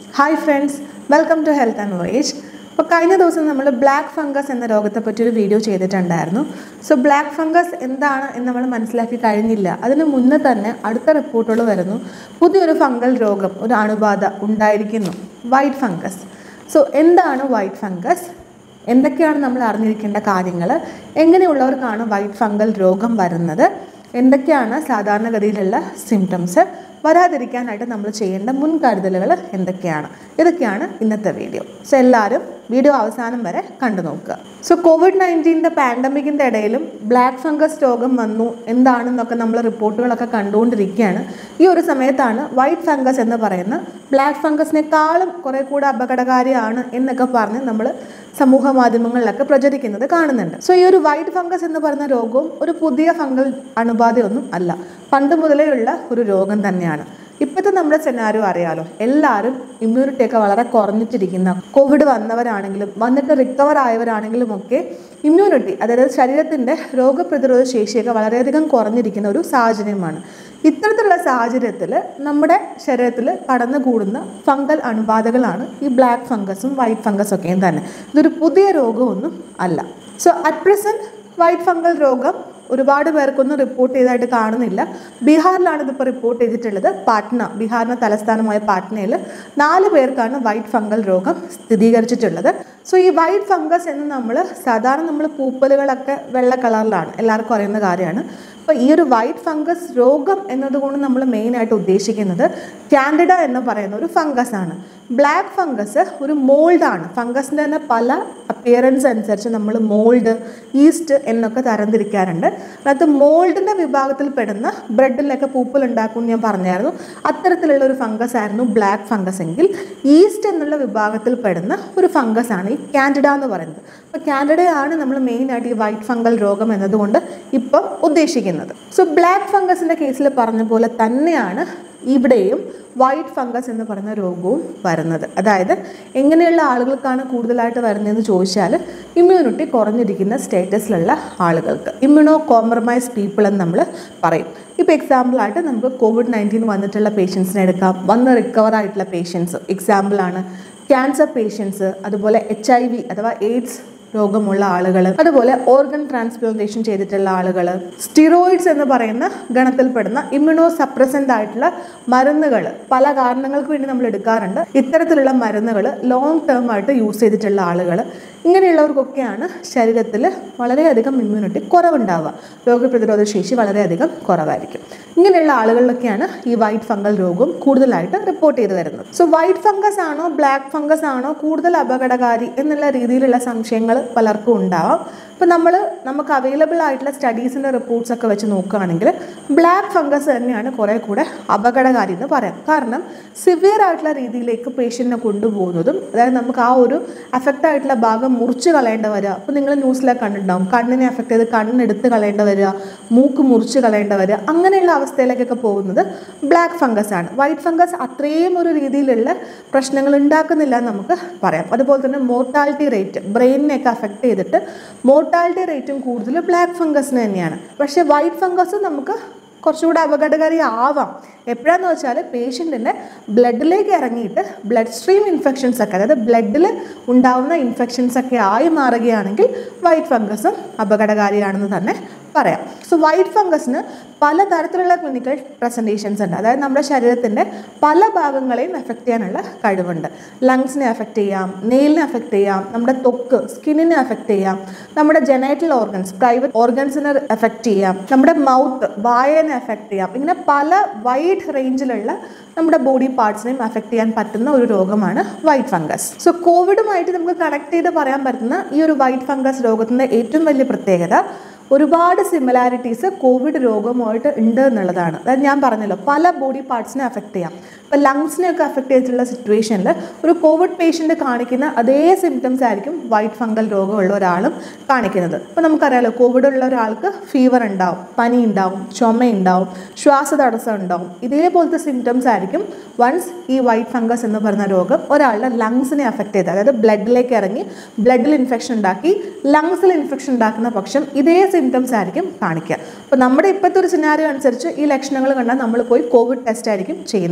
hi friends welcome to health and voyage അപ്പോൾ കഴിഞ്ഞ ദിവസം നമ്മൾ ബ്ലാക്ക് ഫംഗസ് എന്ന രോഗത്തെ പറ്റി ഒരു വീഡിയോ ചെയ്തിട്ടുണ്ടായിരുന്നു സോ ബ്ലാക്ക് ഫംഗസ് എന്താണ് എന്ന് നമ്മൾ മനസ്സിലാക്കി കഴിഞ്ഞില്ല അതിന് മുന്നേ തന്നെ അടുത്ത റിപ്പോർട്ടുകൾ വരുന്നു പുതിയൊരു ഫംഗൽ രോഗം ഒരു അണുബാധ ഉണ്ടായിരിക്കുന്നു വൈറ്റ് ഫംഗസ് സോ എന്താണ് വൈറ്റ് ഫംഗസ് എന്തൊക്കെയാണ് നമ്മൾ അറിഞ്ഞിരിക്കേണ്ട കാര്യങ്ങൾ എങ്ങനെയുള്ളവർക്കാണ് വൈറ്റ് ഫംഗൽ രോഗം വരുന്നത് എന്തൊക്കെയാണ് സാധാരണഗതിയിലുള്ള സിംറ്റംസ് വരാതിരിക്കാനായിട്ട് നമ്മൾ ചെയ്യേണ്ട മുൻകരുതലുകൾ എന്തൊക്കെയാണ് ഇതൊക്കെയാണ് ഇന്നത്തെ വീഡിയോ സോ എല്ലാവരും വീഡിയോ അവസാനം വരെ കണ്ടു നോക്കുക സോ കോവിഡ് നയൻറ്റീൻ്റെ പാൻഡമിക്കിൻ്റെ ഇടയിലും ബ്ലാക്ക് ഫംഗസ് രോഗം വന്നു എന്താണെന്നൊക്കെ നമ്മൾ റിപ്പോർട്ടുകളൊക്കെ കണ്ടുകൊണ്ടിരിക്കുകയാണ് ഈ ഒരു സമയത്താണ് വൈറ്റ് ഫംഗസ് എന്ന് പറയുന്ന ബ്ലാക്ക് ഫംഗസിനേക്കാളും കുറെ കൂടെ അപകടകാരിയാണ് എന്നൊക്കെ പറഞ്ഞ് നമ്മൾ സമൂഹ മാധ്യമങ്ങളിലൊക്കെ പ്രചരിക്കുന്നത് കാണുന്നുണ്ട് സോ ഈ ഒരു വൈറ്റ് ഫംഗസ് എന്ന് പറയുന്ന രോഗവും ഒരു പുതിയ ഫംഗൽ അണുബാധയൊന്നും അല്ല പണ്ട് മുതലേ ഉള്ള ഒരു രോഗം തന്നെയാണ് ഇപ്പോഴത്തെ നമ്മുടെ സെനാരിയോ അറിയാലോ എല്ലാവരും ഇമ്മ്യൂണിറ്റി ഒക്കെ വളരെ കുറഞ്ഞിട്ടിരിക്കുന്ന കോവിഡ് വന്നവരാണെങ്കിലും വന്നിട്ട് റിക്കവർ ആയവരാണെങ്കിലും ഒക്കെ ഇമ്മ്യൂണിറ്റി അതായത് ശരീരത്തിൻ്റെ രോഗപ്രതിരോധ ശേഷിയൊക്കെ വളരെയധികം കുറഞ്ഞിരിക്കുന്ന ഒരു സാഹചര്യമാണ് ഇത്തരത്തിലുള്ള സാഹചര്യത്തിൽ നമ്മുടെ ശരീരത്തിൽ കടന്നുകൂടുന്ന ഫംഗൽ അണുബാധകളാണ് ഈ ബ്ലാക്ക് ഫംഗസും വൈറ്റ് ഫംഗസും ഒക്കെയും തന്നെ ഇതൊരു പുതിയ രോഗമൊന്നും അല്ല so at present white fungal രോഗം ഒരുപാട് പേർക്കൊന്നും റിപ്പോർട്ട് ചെയ്തതായിട്ട് കാണുന്നില്ല ബീഹാറിലാണ് ഇതിപ്പോൾ റിപ്പോർട്ട് ചെയ്തിട്ടുള്ളത് പാട്ന ബീഹാറിന് തലസ്ഥാനമായ പാട്നയിൽ നാല് പേർക്കാണ് വൈറ്റ് ഫംഗൽ രോഗം സ്ഥിരീകരിച്ചിട്ടുള്ളത് സോ ഈ വൈറ്റ് ഫംഗസ് എന്ന് നമ്മൾ സാധാരണ നമ്മൾ പൂപ്പലുകളൊക്കെ വെള്ള കളറിലാണ് എല്ലാവർക്കും അറിയുന്ന കാര്യമാണ് അപ്പോൾ ഈ ഒരു വൈറ്റ് ഫംഗസ് രോഗം എന്നതുകൊണ്ട് നമ്മൾ മെയിനായിട്ട് ഉദ്ദേശിക്കുന്നത് കാൻഡിഡ എന്ന് പറയുന്ന ഒരു ഫംഗസ് ആണ് ബ്ലാക്ക് ഫംഗസ് ഒരു മോൾഡാണ് ഫംഗസിൻ്റെ തന്നെ പല അപ്പിയറൻസ് അനുസരിച്ച് നമ്മൾ മോൾഡ് ഈസ്റ്റ് എന്നൊക്കെ തരംതിരിക്കാറുണ്ട് അതിനകത്ത് മോൾഡിൻ്റെ വിഭാഗത്തിൽ പെടുന്ന ബ്രെഡിലൊക്കെ പൂപ്പൽ ഉണ്ടാക്കും ഞാൻ പറഞ്ഞായിരുന്നു അത്തരത്തിലുള്ള ഒരു ഫംഗസ് ആയിരുന്നു ബ്ലാക്ക് ഫംഗസ് എങ്കിൽ ഈസ്റ്റ് എന്നുള്ള വിഭാഗത്തിൽ പെടുന്ന ഒരു ഫംഗസ് ആണ് ഈ കാൻഡിഡ എന്ന് പറയുന്നത് അപ്പോൾ കാൻഡിഡയാണ് നമ്മൾ മെയിനായിട്ട് ഈ വൈറ്റ് ഫംഗൽ രോഗം എന്നതുകൊണ്ട് ഇപ്പം ഉദ്ദേശിക്കുന്നത് സോ ബ്ലാക്ക് ഫംഗസിൻ്റെ കേസിൽ പറഞ്ഞ പോലെ തന്നെയാണ് ഇവിടെയും വൈറ്റ് ഫംഗസ് എന്ന് പറയുന്ന രോഗവും വരുന്നത് അതായത് എങ്ങനെയുള്ള ആളുകൾക്കാണ് കൂടുതലായിട്ട് വരുന്നതെന്ന് ചോദിച്ചാൽ ഇമ്മ്യൂണിറ്റി കുറഞ്ഞിരിക്കുന്ന സ്റ്റേറ്റസിലുള്ള ആളുകൾക്ക് ഇമ്മ്യൂണോ കോംപ്രമൈസ് പീപ്പിൾ എന്ന് നമ്മൾ പറയും ഇപ്പോൾ എക്സാമ്പിളായിട്ട് നമുക്ക് കോവിഡ് നയൻറ്റീൻ വന്നിട്ടുള്ള പേഷ്യൻസിനെ എടുക്കാം വന്ന് റിക്കവർ ആയിട്ടുള്ള പേഷ്യൻസ് എക്സാമ്പിളാണ് ക്യാൻസർ പേഷ്യൻസ് അതുപോലെ എച്ച് ഐ വി അഥവാ എയ്ഡ്സ് രോഗമുള്ള ആളുകൾ അതുപോലെ ഓർഗൻ ട്രാൻസ്പ്ലാന്റേഷൻ ചെയ്തിട്ടുള്ള ആളുകൾ സ്റ്റിറോയിഡ്സ് എന്ന് പറയുന്ന ഗണത്തിൽപ്പെടുന്ന ഇമ്മ്യൂണോ സപ്രസൻ്റ് ആയിട്ടുള്ള മരുന്നുകൾ പല കാരണങ്ങൾക്ക് വേണ്ടി നമ്മൾ എടുക്കാറുണ്ട് ഇത്തരത്തിലുള്ള മരുന്നുകൾ ലോങ് ടേം ആയിട്ട് യൂസ് ചെയ്തിട്ടുള്ള ആളുകൾ ഇങ്ങനെയുള്ളവർക്കൊക്കെയാണ് ശരീരത്തിൽ വളരെയധികം ഇമ്മ്യൂണിറ്റി കുറവുണ്ടാവുക രോഗപ്രതിരോധ ശേഷി വളരെയധികം കുറവായിരിക്കും ഇങ്ങനെയുള്ള ആളുകളിലൊക്കെയാണ് ഈ വൈറ്റ് ഫംഗൽ രോഗം കൂടുതലായിട്ട് റിപ്പോർട്ട് ചെയ്ത് വരുന്നത് സോ വൈറ്റ് ഫംഗസ് ആണോ ബ്ലാക്ക് ഫംഗസ് ആണോ കൂടുതൽ അപകടകാരി എന്നുള്ള രീതിയിലുള്ള സംശയങ്ങൾ പലർക്കും ഉണ്ടാവാം അപ്പോൾ നമ്മൾ നമുക്ക് അവൈലബിൾ ആയിട്ടുള്ള സ്റ്റഡീസിൻ്റെ റിപ്പോർട്ട്സ് ഒക്കെ വെച്ച് നോക്കുകയാണെങ്കിൽ ബ്ലാക്ക് ഫംഗസ് തന്നെയാണ് കുറേ കൂടെ അപകടകാരി എന്ന് പറയാം കാരണം സിവിയർ ആയിട്ടുള്ള രീതിയിലേക്ക് പേഷ്യൻറ്റിനെ കൊണ്ടുപോകുന്നതും അതായത് നമുക്ക് ആ ഒരു അഫക്റ്റ് ആയിട്ടുള്ള ഭാഗം മുറിച്ച് കളയേണ്ട വരിക അപ്പോൾ നിങ്ങൾ ന്യൂസിലൊക്കെ കണ്ടിട്ടുണ്ടാവും കണ്ണിനെ അഫക്റ്റ് ചെയ്ത് കണ്ണെടുത്ത് കളയേണ്ട വരിക മൂക്ക് മുറിച്ച് കളയേണ്ട വരിക അങ്ങനെയുള്ള അവസ്ഥയിലേക്കൊക്കെ പോകുന്നത് ബ്ലാക്ക് ഫംഗസ് ആണ് വൈറ്റ് ഫംഗസ് അത്രയും ഒരു രീതിയിലുള്ള പ്രശ്നങ്ങൾ ഉണ്ടാക്കുന്നില്ല എന്ന് നമുക്ക് പറയാം അതുപോലെ തന്നെ മോർട്ടാലിറ്റി റേറ്റ് ബ്രെയിനിനെയൊക്കെ അഫക്റ്റ് ചെയ്തിട്ട് മോർട്ടാലിറ്റി റേറ്റും കൂടുതൽ ബ്ലാക്ക് ഫംഗസിന് തന്നെയാണ് പക്ഷേ വൈറ്റ് ഫംഗസ് നമുക്ക് കുറച്ചുകൂടെ അപകടകാരി ആവാം എപ്പോഴാന്ന് വെച്ചാൽ പേഷ്യൻറ്റിൻ്റെ ബ്ലഡിലേക്ക് ഇറങ്ങിയിട്ട് ബ്ലഡ് സ്ട്രീം ഇൻഫെക്ഷൻസ് ഒക്കെ അതായത് ബ്ലഡിൽ ഉണ്ടാവുന്ന ഇൻഫെക്ഷൻസ് ഒക്കെ ആയി മാറുകയാണെങ്കിൽ വൈറ്റ് ഫംഗസും അപകടകാരിയാണെന്ന് തന്നെ പറയാം സോ വൈറ്റ് ഫംഗസിന് പലതരത്തിലുള്ള ക്ലിനിക്കൽ പ്രസൻറ്റേഷൻസ് ഉണ്ട് അതായത് നമ്മുടെ ശരീരത്തിൻ്റെ പല ഭാഗങ്ങളെയും എഫക്റ്റ് ചെയ്യാനുള്ള കഴിവുണ്ട് ലങ്സിനെ എഫക്റ്റ് ചെയ്യാം നെയിലിനെ എഫക്റ്റ് ചെയ്യാം നമ്മുടെ ത്വക്ക് സ്കിന്നിനെ എഫക്റ്റ് ചെയ്യാം നമ്മുടെ ജനൈറ്റൽ ഓർഗൻസ് പ്രൈവറ്റ് ഓർഗൻസിനെ എഫക്റ്റ് ചെയ്യാം നമ്മുടെ മൗത്ത് വായനെ എഫക്റ്റ് ചെയ്യാം ഇങ്ങനെ പല വൈഡ് റേഞ്ചിലുള്ള നമ്മുടെ ബോഡി പാർട്സിനെയും എഫക്റ്റ് ചെയ്യാൻ പറ്റുന്ന ഒരു രോഗമാണ് വൈറ്റ് ഫംഗസ് സോ കോവിഡുമായിട്ട് നമുക്ക് കണക്ട് ചെയ്ത് പറയാൻ പറ്റുന്ന ഈ ഒരു വൈറ്റ് ഫംഗസ് രോഗത്തിൻ്റെ ഏറ്റവും വലിയ പ്രത്യേകത ഒരുപാട് സിമിലാരിറ്റീസ് കോവിഡ് രോഗമായിട്ട് ഉണ്ട് എന്നുള്ളതാണ് അതായത് ഞാൻ പറഞ്ഞല്ലോ പല ബോഡി പാർട്സിനെ അഫക്റ്റ് ചെയ്യാം ഇപ്പോൾ ലങ്സിനെയൊക്കെ അഫക്റ്റ് ചെയ്തിട്ടുള്ള സിറ്റുവേഷനിൽ ഒരു കോവിഡ് പേഷ്യൻ്റ് കാണിക്കുന്ന അതേ സിംറ്റംസ് ആയിരിക്കും വൈറ്റ് ഫംഗൽ രോഗമുള്ള ഒരാളും കാണിക്കുന്നത് ഇപ്പോൾ നമുക്കറിയാലോ കോവിഡ് ഉള്ള ഒരാൾക്ക് ഫീവർ ഉണ്ടാവും പനി ഉണ്ടാവും ചുമ ഉണ്ടാവും ശ്വാസതടസ്സം ഉണ്ടാവും ഇതേപോലത്തെ സിംറ്റംസ് ആയിരിക്കും വൺസ് ഈ വൈറ്റ് ഫംഗസ് എന്ന് പറയുന്ന രോഗം ഒരാളുടെ ലങ്സിനെ അഫക്റ്റ് ചെയ്ത് അതായത് ബ്ലഡിലേക്ക് ഇറങ്ങി ബ്ലഡിൽ ഇൻഫെക്ഷൻ ഉണ്ടാക്കി ലങ്സിൽ ഇൻഫെക്ഷൻ ഉണ്ടാക്കുന്ന പക്ഷം ഇതേ സിംറ്റംസ് ആയിരിക്കും കാണിക്കുക അപ്പോൾ നമ്മുടെ ഇപ്പോഴത്തെ ഒരു സിനാരിയോ അനുസരിച്ച് ഈ ലക്ഷണങ്ങൾ കണ്ടാൽ നമ്മൾ പോയി കോവിഡ് ടെസ്റ്റ് ആയിരിക്കും ചെയ്യുന്നത്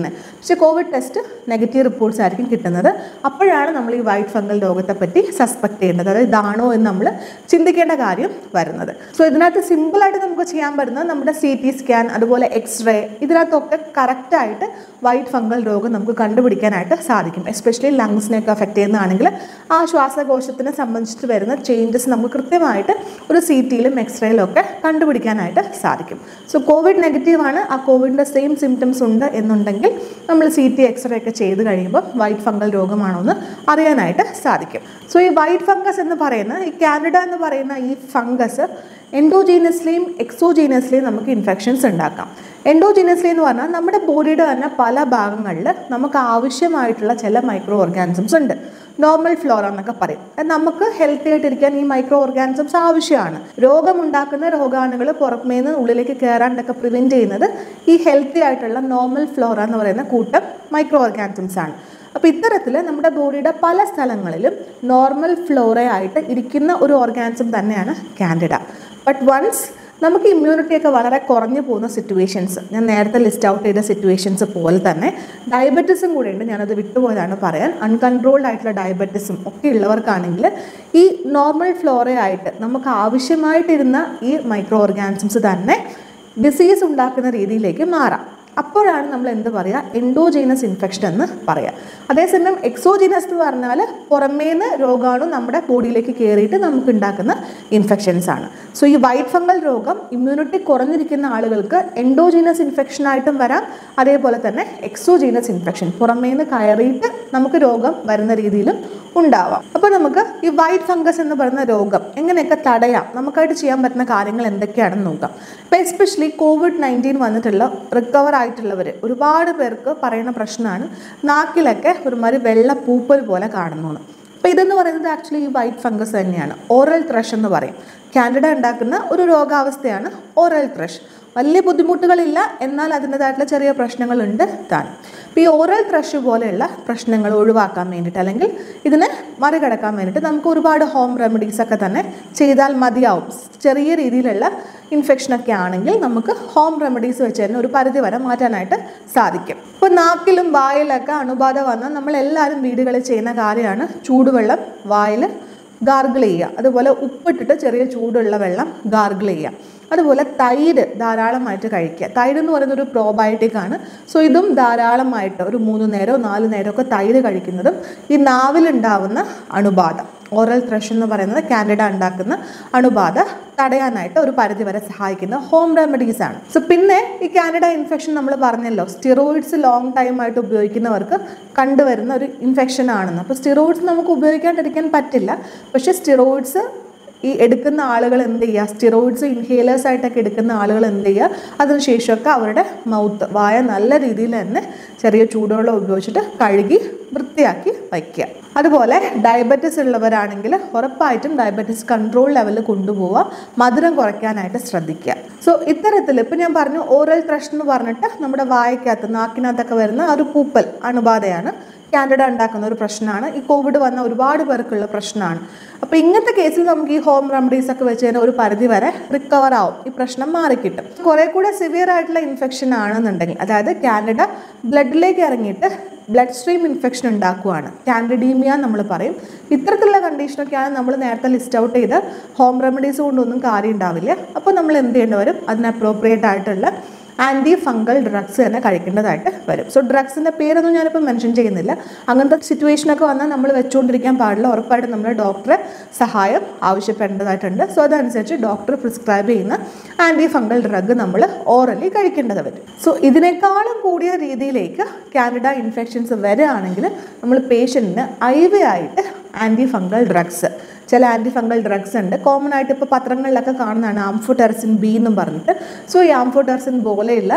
പക്ഷേ കോവിഡ് ടെസ്റ്റ് നെഗറ്റീവ് റിപ്പോർട്ട്സ് ആയിരിക്കും കിട്ടുന്നത് അപ്പോഴാണ് നമ്മൾ ഈ വൈറ്റ് ഫംഗൽ രോഗത്തെ പറ്റി സസ്പെക്ട് ചെയ്യേണ്ടത് അതായത് ഇതാണോ എന്ന് നമ്മൾ ചിന്തിക്കേണ്ട കാര്യം വരുന്നത് സോ ഇതിനകത്ത് സിമ്പിളായിട്ട് നമുക്ക് ചെയ്യാൻ പറ്റുന്നത് നമ്മുടെ സി ടി സ്കാൻ അതുപോലെ എക്സ്റേ ഇതിനകത്തൊക്കെ കറക്റ്റായിട്ട് വൈറ്റ് ഫംഗൽ രോഗം നമുക്ക് കണ്ടുപിടിക്കാനായിട്ട് സാധിക്കും എസ്പെഷ്യലി ലങ്സിനെയൊക്കെ അഫക്റ്റ് ചെയ്യുന്നതാണെങ്കിൽ ആ ശ്വാസകോശത്തിനെ സംബന്ധിച്ചിട്ട് വരുന്ന ചേഞ്ചസ് നമുക്ക് കൃത്യമായിട്ട് ഒരു സി ടിയിലും എക്സ്റേയിലും ഒക്കെ കണ്ടുപിടിക്കാനായിട്ട് സാധിക്കും സോ കോവിഡ് നെഗറ്റീവ് ആണ് ആ കോവിഡിൻ്റെ സെയിം സിംറ്റംസ് ഉണ്ട് എന്നുണ്ടെങ്കിൽ നമ്മൾ സി ടി എക്സ്റേ ഒക്കെ ചെയ്ത് കഴിയുമ്പോൾ വൈറ്റ് ഫംഗൽ രോഗമാണോ എന്ന് അറിയാനായിട്ട് സാധിക്കും സോ ഈ വൈറ്റ് ഫംഗസ് എന്ന് പറയുന്ന ഈ കാനഡ എന്ന് പറയുന്ന ഈ ഫംഗസ് എൻഡോജീനസ്ലിയും എക്സോജീനസ്ലിയും നമുക്ക് ഇൻഫെക്ഷൻസ് ഉണ്ടാക്കാം എൻഡോജീനസ്ലി എന്ന് പറഞ്ഞാൽ നമ്മുടെ ബോഡിയുടെ തന്നെ പല ഭാഗങ്ങളിൽ നമുക്ക് ആവശ്യമായിട്ടുള്ള ചില മൈക്രോ ഓർഗാനിസംസ് ഉണ്ട് നോർമൽ ഫ്ലോറ എന്നൊക്കെ പറയും അത് നമുക്ക് ഹെൽത്തി ആയിട്ടിരിക്കാൻ ഈ മൈക്രോ ഓർഗാനിസംസ് ആവശ്യമാണ് രോഗമുണ്ടാക്കുന്ന രോഗാണുകൾ പുറമേന്ന് ഉള്ളിലേക്ക് കയറാണ്ടൊക്കെ പ്രിവെൻറ്റ് ചെയ്യുന്നത് ഈ ഹെൽത്തി ആയിട്ടുള്ള നോർമൽ ഫ്ലോറ എന്ന് പറയുന്ന കൂട്ടം മൈക്രോ ഓർഗാനിസംസ് ആണ് അപ്പോൾ ഇത്തരത്തിൽ നമ്മുടെ ബോഡിയുടെ പല സ്ഥലങ്ങളിലും നോർമൽ ഫ്ലോറ ആയിട്ട് ഇരിക്കുന്ന ഒരു ഓർഗാനിസം തന്നെയാണ് കാൻഡിഡ ബട്ട് വൺസ് നമുക്ക് ഇമ്മ്യൂണിറ്റി ഒക്കെ വളരെ കുറഞ്ഞു പോകുന്ന സിറ്റുവേഷൻസ് ഞാൻ നേരത്തെ ലിസ്റ്റ് ഔട്ട് ചെയ്ത സിറ്റുവേഷൻസ് പോലെ തന്നെ ഡയബറ്റീസും കൂടെ ഉണ്ട് ഞാനത് വിട്ടുപോയതാണ് പറയാൻ അൺകൺട്രോൾഡ് ആയിട്ടുള്ള ഡയബറ്റീസും ഒക്കെ ഉള്ളവർക്കാണെങ്കിൽ ഈ നോർമൽ ഫ്ലോറയായിട്ട് നമുക്ക് ആവശ്യമായിട്ടിരുന്ന ഈ മൈക്രോ ഓർഗാനിസംസ് തന്നെ ഡിസീസ് ഉണ്ടാക്കുന്ന രീതിയിലേക്ക് മാറാം അപ്പോഴാണ് നമ്മൾ എന്ത് പറയുക എൻഡോജീനസ് ഇൻഫെക്ഷൻ എന്ന് പറയുക അതേസമയം എക്സോജീനസ് എന്ന് പറഞ്ഞാൽ പുറമേന്ന് രോഗാണു നമ്മുടെ ബോഡിയിലേക്ക് കയറിയിട്ട് നമുക്ക് ഉണ്ടാക്കുന്ന ഇൻഫെക്ഷൻസ് ആണ് സോ ഈ വൈറ്റ് ഫംഗൽ രോഗം ഇമ്മ്യൂണിറ്റി കുറഞ്ഞിരിക്കുന്ന ആളുകൾക്ക് എൻഡോജീനസ് ഇൻഫെക്ഷൻ ആയിട്ടും വരാം അതേപോലെ തന്നെ എക്സോജീനസ് ഇൻഫെക്ഷൻ പുറമേന്ന് കയറിയിട്ട് നമുക്ക് രോഗം വരുന്ന രീതിയിലും ഉണ്ടാവാം അപ്പോൾ നമുക്ക് ഈ വൈറ്റ് ഫംഗസ് എന്ന് പറയുന്ന രോഗം എങ്ങനെയൊക്കെ തടയാം നമുക്കായിട്ട് ചെയ്യാൻ പറ്റുന്ന കാര്യങ്ങൾ എന്തൊക്കെയാണെന്ന് നോക്കാം ഇപ്പോൾ എസ്പെഷ്യലി കോവിഡ് നയൻറ്റീൻ വന്നിട്ടുള്ള റിക്കവർ ആയിട്ടുള്ളവർ ഒരുപാട് പേർക്ക് പറയുന്ന പ്രശ്നമാണ് നാക്കിലൊക്കെ ഒരുമാതിരി വെള്ള പൂപ്പൽ പോലെ കാണുന്നു അപ്പോൾ ഇതെന്ന് പറയുന്നത് ആക്ച്വലി ഈ വൈറ്റ് ഫംഗസ് തന്നെയാണ് ഓറൽ ത്രഷ് എന്ന് പറയും കാൻഡിഡ ഉണ്ടാക്കുന്ന ഒരു രോഗാവസ്ഥയാണ് ഓറൽ ത്രഷ് വലിയ ബുദ്ധിമുട്ടുകളില്ല എന്നാൽ അതിൻ്റെതായിട്ടുള്ള ചെറിയ പ്രശ്നങ്ങളുണ്ട് താൻ അപ്പോൾ ഈ ഓറൽ ത്രഷ് പോലെയുള്ള പ്രശ്നങ്ങൾ ഒഴിവാക്കാൻ വേണ്ടിയിട്ട് അല്ലെങ്കിൽ ഇതിനെ മറികടക്കാൻ വേണ്ടിയിട്ട് നമുക്ക് ഒരുപാട് ഹോം റെമഡീസ് ഒക്കെ തന്നെ ചെയ്താൽ മതിയാവും ചെറിയ രീതിയിലുള്ള ഇൻഫെക്ഷനൊക്കെ ആണെങ്കിൽ നമുക്ക് ഹോം റെമഡീസ് വെച്ച് തന്നെ ഒരു പരിധി വരെ മാറ്റാനായിട്ട് സാധിക്കും ഇപ്പോൾ നാക്കിലും വായിലൊക്കെ അണുബാധ വന്നാൽ നമ്മളെല്ലാവരും വീടുകളിൽ ചെയ്യുന്ന കാര്യമാണ് ചൂടുവെള്ളം വായിൽ ഗാർഗിൾ ചെയ്യുക അതുപോലെ ഉപ്പിട്ടിട്ട് ചെറിയ ചൂടുള്ള വെള്ളം ഗാർഗിൾ ചെയ്യുക അതുപോലെ തൈര് ധാരാളമായിട്ട് കഴിക്കുക തൈര് എന്ന് പറയുന്ന ഒരു പ്രോബയോട്ടിക് ആണ് സോ ഇതും ധാരാളമായിട്ട് ഒരു മൂന്ന് നേരമോ നാല് നേരമോ ഒക്കെ തൈര് കഴിക്കുന്നതും ഈ നാവിലുണ്ടാവുന്ന അണുബാധ ഓറൽ ത്രഷ് എന്ന് പറയുന്നത് കാൻഡിഡ ഉണ്ടാക്കുന്ന അണുബാധ തടയാനായിട്ട് ഒരു പരിധി വരെ സഹായിക്കുന്ന ഹോം റെമഡീസ് ആണ് സോ പിന്നെ ഈ കാൻഡിഡ ഇൻഫെക്ഷൻ നമ്മൾ പറഞ്ഞല്ലോ സ്റ്റിറോയിഡ്സ് ലോങ് ടൈം ആയിട്ട് ഉപയോഗിക്കുന്നവർക്ക് കണ്ടുവരുന്ന ഒരു ഇൻഫെക്ഷൻ ആണെന്ന് അപ്പോൾ സ്റ്റിറോയിഡ്സ് നമുക്ക് ഉപയോഗിക്കാണ്ടിരിക്കാൻ പറ്റില്ല പക്ഷേ സ്റ്റിറോയിഡ്സ് ഈ എടുക്കുന്ന ആളുകൾ എന്ത് ചെയ്യുക സ്റ്റിറോയിഡ്സ് ഇൻഹേലേഴ്സ് ആയിട്ടൊക്കെ എടുക്കുന്ന ആളുകൾ എന്ത് ചെയ്യുക അതിനുശേഷമൊക്കെ അവരുടെ മൗത്ത് വായ നല്ല രീതിയിൽ തന്നെ ചെറിയ ചൂടുവെള്ളം ഉപയോഗിച്ചിട്ട് കഴുകി വൃത്തിയാക്കി വയ്ക്കുക അതുപോലെ ഡയബറ്റിസ് ഉള്ളവരാണെങ്കിൽ ഉറപ്പായിട്ടും ഡയബറ്റിസ് കൺട്രോൾ ലെവലിൽ കൊണ്ടുപോവുക മധുരം കുറയ്ക്കാനായിട്ട് ശ്രദ്ധിക്കുക സോ ഇത്തരത്തിൽ ഇപ്പം ഞാൻ പറഞ്ഞു ഓറൽ ത്രഷ് എന്ന് പറഞ്ഞിട്ട് നമ്മുടെ വായക്കകത്ത് നാക്കിനകത്തൊക്കെ വരുന്ന ആ ഒരു പൂപ്പൽ അണുബാധയാണ് കാൻഡിഡ ഉണ്ടാക്കുന്ന ഒരു പ്രശ്നമാണ് ഈ കോവിഡ് വന്ന ഒരുപാട് പേർക്കുള്ള പ്രശ്നമാണ് അപ്പോൾ ഇങ്ങനത്തെ കേസിൽ നമുക്ക് ഈ ഹോം റെമഡീസ് ഒക്കെ വെച്ച് തന്നെ ഒരു പരിധി വരെ റിക്കവർ ആവും ഈ പ്രശ്നം മാറിക്കിട്ടും കുറെ കൂടെ സിവിയർ ആയിട്ടുള്ള ഇൻഫെക്ഷൻ ആണെന്നുണ്ടെങ്കിൽ അതായത് കാൻഡിഡ ബ്ലഡിലേക്ക് ഇറങ്ങിയിട്ട് ബ്ലഡ് സ്ട്രീം ഇൻഫെക്ഷൻ ഉണ്ടാക്കുകയാണ് കാൻഡിഡീമിയ നമ്മൾ പറയും ഇത്തരത്തിലുള്ള കണ്ടീഷനൊക്കെയാണ് നമ്മൾ നേരത്തെ ലിസ്റ്റ് ഔട്ട് ചെയ്ത് ഹോം റെമഡീസ് കൊണ്ടൊന്നും കാര്യം ഉണ്ടാവില്ല അപ്പോൾ നമ്മൾ എന്ത് ചെയ്യേണ്ടി വരും അതിന് അപ്രോപ്രിയേറ്റ് ആയിട്ടുള്ള ആൻറ്റി ഫംഗൽ ഡ്രഗ്സ് തന്നെ കഴിക്കേണ്ടതായിട്ട് വരും സോ ഡ്രഗ്സിൻ്റെ പേരൊന്നും ഞാനിപ്പോൾ മെൻഷൻ ചെയ്യുന്നില്ല അങ്ങനത്തെ സിറ്റുവേഷനൊക്കെ വന്നാൽ നമ്മൾ വെച്ചുകൊണ്ടിരിക്കാൻ പാടില്ല ഉറപ്പായിട്ടും നമ്മൾ ഡോക്ടറെ സഹായം ആവശ്യപ്പെടേണ്ടതായിട്ടുണ്ട് സോ അതനുസരിച്ച് ഡോക്ടർ പ്രിസ്ക്രൈബ് ചെയ്യുന്ന ആൻറ്റി ഫംഗൽ ഡ്രഗ് നമ്മൾ ഓറലി കഴിക്കേണ്ടത് വരും സോ ഇതിനേക്കാളും കൂടിയ രീതിയിലേക്ക് കാൻഡിഡ ഇൻഫെക്ഷൻസ് വരികയാണെങ്കിൽ നമ്മൾ പേഷ്യൻറ്റിന് ഐ വി ആയിട്ട് ആൻറ്റി ഫംഗൽ ഡ്രഗ്സ് ചില ആൻറ്റി ഫംഗൽ ഡ്രഗ്സ് ഉണ്ട് കോമൺ ആയിട്ട് ഇപ്പോൾ പത്രങ്ങളിലൊക്കെ കാണുന്നതാണ് ആംഫോടെർസിൻ ബി എന്നും പറഞ്ഞിട്ട് സോ ഈ ആംഫോടെർസിൻ പോലെയുള്ള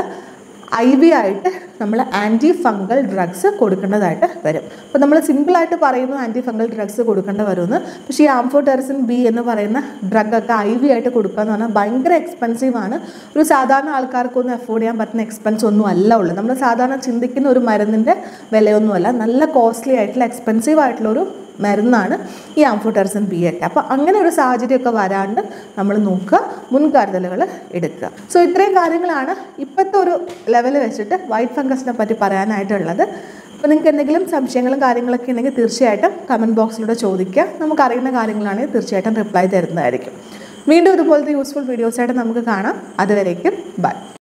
ഐ വി ആയിട്ട് നമ്മൾ ആൻറ്റി ഫംഗൽ ഡ്രഗ്സ് കൊടുക്കേണ്ടതായിട്ട് വരും അപ്പോൾ നമ്മൾ സിമ്പിളായിട്ട് പറയുന്നു ആൻറ്റി ഫംഗൽ ഡ്രഗ്സ് കൊടുക്കേണ്ട വരുമെന്ന് പക്ഷേ ഈ ആംഫോടെർസിൻ ബി എന്ന് പറയുന്ന ഡ്രഗൊക്കെ ഐ വി ആയിട്ട് കൊടുക്കുക എന്ന് പറഞ്ഞാൽ ഭയങ്കര എക്സ്പെൻസീവ് ആണ് ഒരു സാധാരണ ആൾക്കാർക്കൊന്നും അഫോർഡ് ചെയ്യാൻ പറ്റുന്ന എക്സ്പെൻസ് ഒന്നും അല്ല ഉള്ളൂ നമ്മൾ സാധാരണ ചിന്തിക്കുന്ന ഒരു മരുന്നിൻ്റെ വിലയൊന്നുമല്ല നല്ല കോസ്റ്റ്ലി ആയിട്ടുള്ള എക്സ്പെൻസീവ് ആയിട്ടുള്ള ഒരു മരുന്നാണ് ഈ ആംഫോടെറസിൻ ബി ഒക്കെ അപ്പോൾ അങ്ങനെ ഒരു സാഹചര്യമൊക്കെ വരാണ്ട് നമ്മൾ നോക്കുക മുൻകരുതലുകൾ എടുക്കുക സോ ഇത്രയും കാര്യങ്ങളാണ് ഇപ്പോഴത്തെ ഒരു ലെവൽ വെച്ചിട്ട് വൈറ്റ് ഫംഗസിനെ പറ്റി പറയാനായിട്ടുള്ളത് അപ്പോൾ നിങ്ങൾക്ക് എന്തെങ്കിലും സംശയങ്ങളും കാര്യങ്ങളൊക്കെ ഉണ്ടെങ്കിൽ തീർച്ചയായിട്ടും കമൻറ്റ് ബോക്സിലൂടെ ചോദിക്കുക നമുക്ക് അറിയുന്ന കാര്യങ്ങളാണെങ്കിൽ തീർച്ചയായിട്ടും റിപ്ലൈ തരുന്നതായിരിക്കും വീണ്ടും ഇതുപോലത്തെ യൂസ്ഫുൾ വീഡിയോസായിട്ട് നമുക്ക് കാണാം അതുവരേക്കും ബൈ